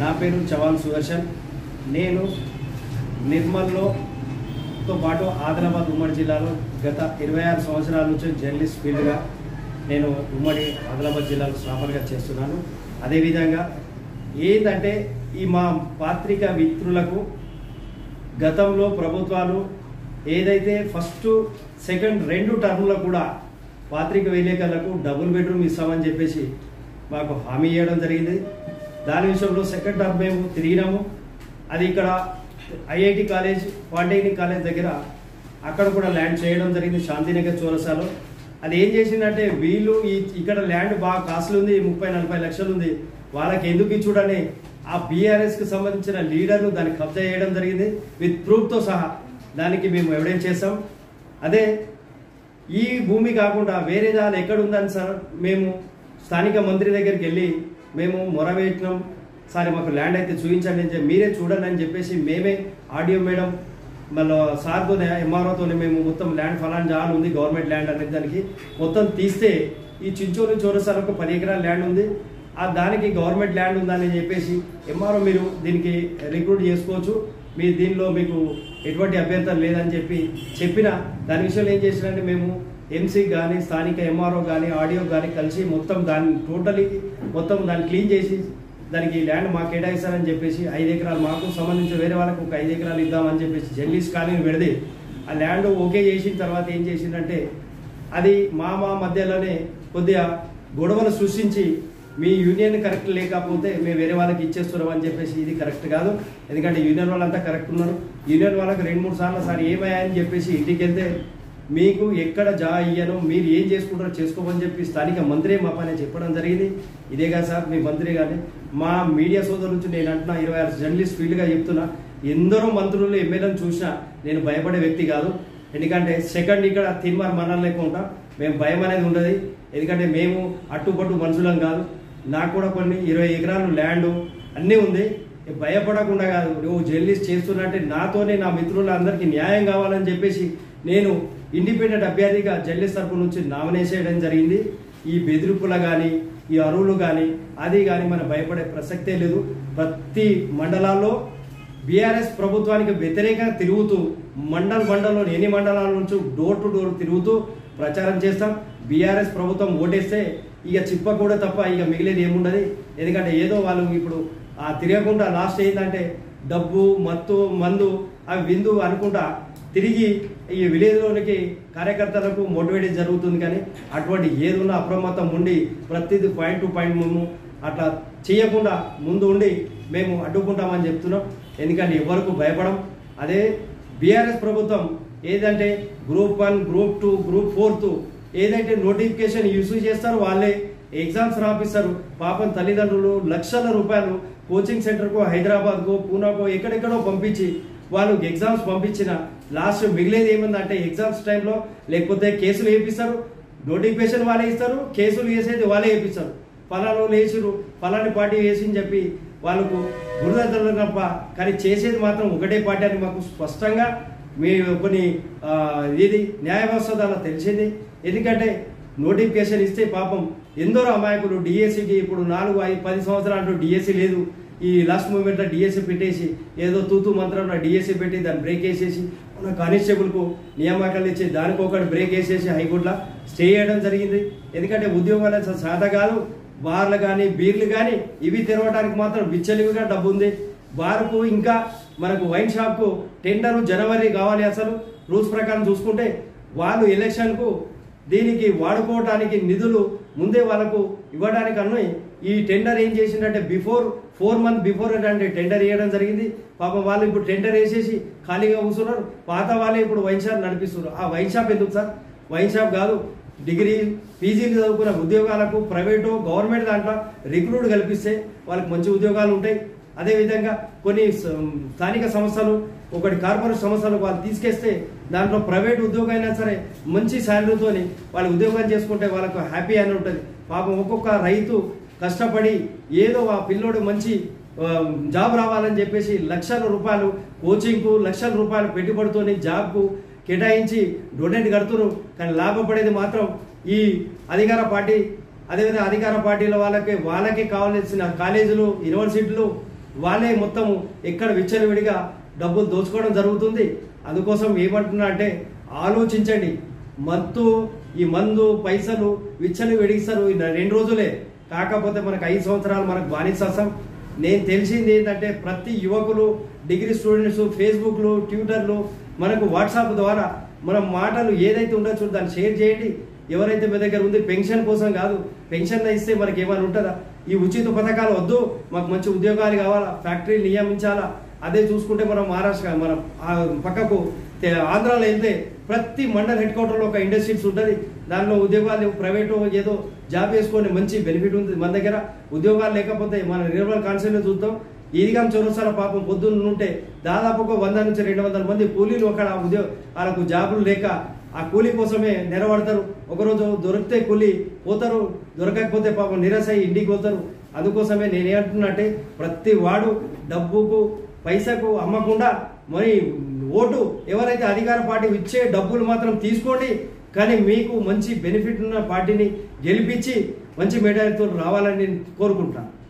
నా పేరు చవాన్ సుదర్శన్ నేను నిర్మల్లో తో పాటు ఆదిలాబాద్ ఉమ్మడి జిల్లాలో గత ఇరవై ఆరు సంవత్సరాల నుంచి జర్నలిస్ట్ ఫీల్డ్గా నేను ఉమ్మడి ఆదిలాబాద్ జిల్లాలో స్టాఫర్గా చేస్తున్నాను అదేవిధంగా ఏంటంటే ఈ మా పాత్రిక మిత్రులకు గతంలో ప్రభుత్వాలు ఏదైతే ఫస్ట్ సెకండ్ రెండు టర్మ్లో కూడా పాత్రిక విలేకరులకు డబుల్ బెడ్రూమ్ ఇస్తామని చెప్పేసి మాకు హామీ ఇవ్వడం జరిగింది దాని విషయంలో సెకండ్ టర్మ్ మేము తిరిగినాము అది ఇక్కడ ఐఐటి కాలేజ్ పాలిటెక్నిక్ కాలేజ్ దగ్గర అక్కడ కూడా ల్యాండ్ చేయడం జరిగింది శాంతినగర్ చౌరసాలో అది ఏం చేసిందంటే వీళ్ళు ఈ ఇక్కడ ల్యాండ్ బాగా కాస్ట్లీ ఉంది ముప్పై నలభై లక్షలు ఉంది వాళ్ళకి ఎందుకు ఇచ్చుడని ఆ బీఆర్ఎస్ కి సంబంధించిన లీడర్లు దాన్ని కబ్జా చేయడం జరిగింది విత్ ప్రూఫ్ తో సహా దానికి మేము ఎవిడెన్స్ చేసాం అదే ఈ భూమి కాకుండా వేరే దాని ఎక్కడ ఉందని సార్ మేము స్థానిక మంత్రి దగ్గరికి వెళ్ళి మేము మొర వేసినాం సరే మాకు ల్యాండ్ అయితే చూపించండి అని చెప్పి మీరే చూడండి అని చెప్పేసి మేమే ఆడియో మేడం మళ్ళీ సార్తోనే ఎంఆర్ఓతోనే మేము మొత్తం ల్యాండ్ ఫలాన్ జాన్ ఉంది గవర్నమెంట్ ల్యాండ్ అనే దానికి మొత్తం తీస్తే ఈ చించోలు చౌరసాలకు పది ఎకరాల ల్యాండ్ ఉంది ఆ దానికి గవర్నమెంట్ ల్యాండ్ ఉందని చెప్పేసి ఎంఆర్ఓ మీరు దీనికి రిక్రూట్ చేసుకోవచ్చు మీ దీనిలో మీకు ఎటువంటి అభ్యంతరం లేదని చెప్పి చెప్పిన దాని విషయంలో ఏం చేసినంటే మేము ఎంసీ కానీ స్థానిక ఎంఆర్ఓ కానీ ఆడియో కానీ కలిసి మొత్తం దాన్ని టోటలీ మొత్తం దాన్ని క్లీన్ చేసి దానికి ల్యాండ్ మాకు కేటాయిస్తారని చెప్పేసి ఐదు ఎకరాలు మాకు సంబంధించి వేరే వాళ్ళకు ఒక ఐదు ఎకరాలు ఇద్దామని చెప్పేసి జర్నలిస్ట్ కాలనీ పెడితే ఆ ల్యాండ్ ఓకే చేసిన తర్వాత ఏం చేసిందంటే అది మా మా మధ్యలోనే కొద్దిగా గొడవలు సృష్టించి మీ యూనియన్ కరెక్ట్ లేకపోతే మేము వేరే వాళ్ళకి ఇచ్చేస్తున్నాం అని చెప్పేసి ఇది కరెక్ట్ కాదు ఎందుకంటే యూనియన్ వాళ్ళంతా కరెక్ట్ ఉన్నారు యూనియన్ వాళ్ళకి రెండు మూడు సార్లు సార్ ఏమయ్యా అని చెప్పేసి ఇంటికి వెళ్తే మీకు ఎక్కడ జా ఇయ్యను మీరు ఏం చేసుకుంటారో చేసుకోమని చెప్పి స్థానిక మంత్రి మా పని చెప్పడం జరిగింది ఇదే కాదు సార్ మీ మంత్రి కానీ మా మీడియా సోదరు నుంచి నేను అంటున్నా ఇరవై ఆరు జర్నలిస్ట్ ఫీల్డ్గా చెప్తున్నా ఎందరో మంత్రులు ఎమ్మెల్యేలను చూసినా నేను భయపడే వ్యక్తి కాదు ఎందుకంటే సెకండ్ ఇక్కడ తిన్మార్ మనం లేకుండా మేము భయం అనేది ఉండదు ఎందుకంటే మేము అట్టుపట్టు మనుషులం కాదు నాకు కూడా కొన్ని ఇరవై ఎకరాలు ల్యాండ్ అన్నీ ఉంది భయపడకుండా కాదు నువ్వు జర్నలిస్ట్ చేస్తున్నట్టే నాతోనే నా మిత్రులందరికీ న్యాయం కావాలని చెప్పేసి నేను ఇండిపెండెంట్ అభ్యర్థిగా జర్నలిస్ట్ తరపు నుంచి నామినేషన్ చేయడం జరిగింది ఈ బెదిరింపుల కానీ ఈ అరువులు కానీ అది కానీ మనం భయపడే ప్రసక్తే లేదు ప్రతి మండలాల్లో బీఆర్ఎస్ ప్రభుత్వానికి వ్యతిరేకంగా తిరుగుతూ మండల్ మండలంలో ఎన్ని మండలాల నుంచి డోర్ టు డోర్ తిరుగుతూ ప్రచారం చేస్తాం బీఆర్ఎస్ ప్రభుత్వం ఓటేస్తే ఇక చిప్ప కూడా తప్ప ఇక మిగిలేది ఏముండదు ఎందుకంటే ఏదో వాళ్ళు ఇప్పుడు ఆ తిరగకుండా లాస్ట్ ఏంటంటే డబ్బు మత్తు మందు అవి విందు అనుకుంటా తిరిగి ఈ విలేజ్లోనికి కార్యకర్తలకు మోటివేట్ జరుగుతుంది కానీ అటువంటి ఏది ఉన్నా అప్రమత్తం ఉండి ప్రతిదీ పాయింట్ టు పాయింట్ మేము అట్లా చేయకుండా ముందు ఉండి మేము అడ్డుకుంటామని చెప్తున్నాం ఎందుకంటే ఎవరికి భయపడం అదే బీఆర్ఎస్ ప్రభుత్వం ఏదంటే group one group two group fourth ఏదైతే నోటిఫికేషన్ ఇష్యూ చేస్తారో వాళ్ళే ఎగ్జామ్స్ రాపిస్తారు పాపం తల్లిదండ్రులు లక్షల రూపాయలు కోచింగ్ సెంటర్కు హైదరాబాద్కు పూనాకో ఎక్కడెక్కడో పంపించి వాళ్ళు ఎగ్జామ్స్ పంపించిన లాస్ట్ మిగిలేది ఏముందంటే ఎగ్జామ్స్ టైంలో లేకపోతే కేసులు వేపిస్తారు నోటిఫికేషన్ వాళ్ళే ఇస్తారు కేసులు వేసేది వాళ్ళే వేపిస్తారు ఫలానా వేసిరు ఫలాని పార్టీ వేసి చెప్పి వాళ్ళకు బురద తప్ప కానీ చేసేది మాత్రం ఒకటే పార్టీ అని మాకు స్పష్టంగా మీ కొన్ని ఆ, ఇది న్యాయ వ్యవస్థ ద్వారా తెలిసింది ఎందుకంటే నోటిఫికేషన్ ఇస్తే పాపం ఎందరో అమాయకులు డిఎస్సికి ఇప్పుడు నాలుగు ఐదు పది సంవత్సరాలు డిఎస్సి లేదు ఈ లాస్ట్ మూమెంట్లో డిఎస్సి పెట్టేసి ఏదో తూతూ మంత్రంలో డిఎస్సి పెట్టి దాన్ని బ్రేక్ వేసేసి మన కానిస్టేబుల్కు నియామకాలు ఇచ్చి దానికి ఒకటి బ్రేక్ వేసేసి హైకోర్టులో స్టే చేయడం జరిగింది ఎందుకంటే ఉద్యోగాలు అసలు సాధ కాదు బార్లు కానీ బీర్లు కానీ ఇవి తెరవడానికి మాత్రం విచ్చలివిగా డబ్బు ఉంది బార్కు ఇంకా మనకు వైన్ షాప్కు టెండర్ జనవరి కావాలి అసలు రూల్స్ ప్రకారం చూసుకుంటే వాళ్ళు ఎలక్షన్కు దీనికి వాడుకోవడానికి నిధులు ముందే వాళ్ళకు ఇవ్వడానికి అన్నీ ఈ టెండర్ ఏం చేసిందంటే బిఫోర్ ఫోర్ మంత్ బిఫోర్ అంటే టెండర్ వేయడం జరిగింది పాపం వాళ్ళు ఇప్పుడు టెండర్ వేసేసి ఖాళీగా కూర్చున్నారు పాత వాళ్ళే ఇప్పుడు వైన్ షాప్ నడిపిస్తున్నారు ఆ వైన్ షాప్ ఎందుకు సార్ వైన్ షాప్ కాదు డిగ్రీ పీజీలు చదువుకున్న ఉద్యోగాలకు ప్రైవేటు గవర్నమెంట్ దాంట్లో రిక్రూట్ కల్పిస్తే వాళ్ళకి మంచి ఉద్యోగాలు ఉంటాయి అదేవిధంగా కొన్ని స- స్థానిక సంస్థలు ఒకటి కార్పొరేట్ సంస్థలు వాళ్ళు తీసుకెస్తే దాంట్లో ప్రైవేట్ ఉద్యోగం అయినా సరే మంచి శాలరీతోని వాళ్ళు ఉద్యోగం చేసుకుంటే వాళ్ళకు హ్యాపీ అని ఉంటుంది పాపం ఒక్కొక్క రైతు కష్టపడి ఏదో ఆ పిల్లోడు మంచి ఆ, జాబ్ రావాలని చెప్పేసి లక్షల రూపాయలు కోచింగ్కు లక్షల రూపాయలు పెట్టుబడితోని జాబ్కు కేటాయించి డొనేట్ కడుతున్నారు కానీ లాభపడేది మాత్రం ఈ అధికార పార్టీ అదేవిధంగా అధికార పార్టీల వాళ్ళకి వాళ్ళకి కావాల్సిన కాలేజీలు యూనివర్సిటీలు వాళ్ళే మొత్తం ఎక్కడ విచ్చలవిడిగా డబ్బులు దోచుకోవడం జరుగుతుంది అందుకోసం ఏమంటున్నా అంటే ఆలోచించండి మత్తు ఈ మందు పైసలు విచ్చలు వెడిస్తారు ఈ రెండు రోజులే కాకపోతే మనకు ఐదు సంవత్సరాలు మనకు బానిససం నేను తెలిసింది ఏంటంటే ప్రతి యువకులు డిగ్రీ స్టూడెంట్స్ ఫేస్బుక్లు ట్విట్టర్లు మనకు వాట్సాప్ ద్వారా మన మాటలు ఏదైతే ఉండొచ్చో దాన్ని షేర్ చేయండి ఎవరైతే మీ దగ్గర ఉంది పెన్షన్ కోసం కాదు పెన్షన్ ఇస్తే మనకి ఏమైనా ఉంటుందా ఈ ఉచిత పథకాలు వద్దు మాకు మంచి ఉద్యోగాలు కావాలా ఫ్యాక్టరీలు నియమించాలా అదే చూసుకుంటే మనం మహారాష్ట్ర మనం ఆ పక్కకు తె- ఆంధ్రాలో వెళ్తే ప్రతి మండల్ హెడ్ క్వార్టర్లో ఒక ఇండస్ట్రీస్ ఉంటుంది దానిలో ఉద్యోగాలు ప్రైవేటు ఏదో జాబ్ వేసుకొని మంచి బెనిఫిట్ ఉంది మన దగ్గర ఉద్యోగాలు లేకపోతే మన నిర్మల్ కాన్సెప్ట్ చూద్దాం ఈదిగాం చౌరస్తాల పాపం పొద్దున్న ఉంటే దాదాపు ఒక వంద నుంచి రెండు వందల మంది కూలీలు అక్కడ ఉద్యోగ వాళ్ళకు జాబులు లేక ఆ కూలీ కోసమే నిలబడతారు ఒకరోజు దొరికితే కూలీ పోతారు దొరకకపోతే పాపం నిరాశ అయ్యి ఇంటికి పోతారు అందుకోసమే నేనేమంటున్నట్టే ప్రతి వాడు డబ్బుకు పైసకు అమ్మకుండా మరి ఓటు ఎవరైతే అధికార పార్టీ ఇచ్చే డబ్బులు మాత్రం తీసుకోండి కానీ మీకు మంచి బెనిఫిట్ ఉన్న పార్టీని గెలిపించి మంచి మెడాలితో రావాలని నేను కోరుకుంటున్నాను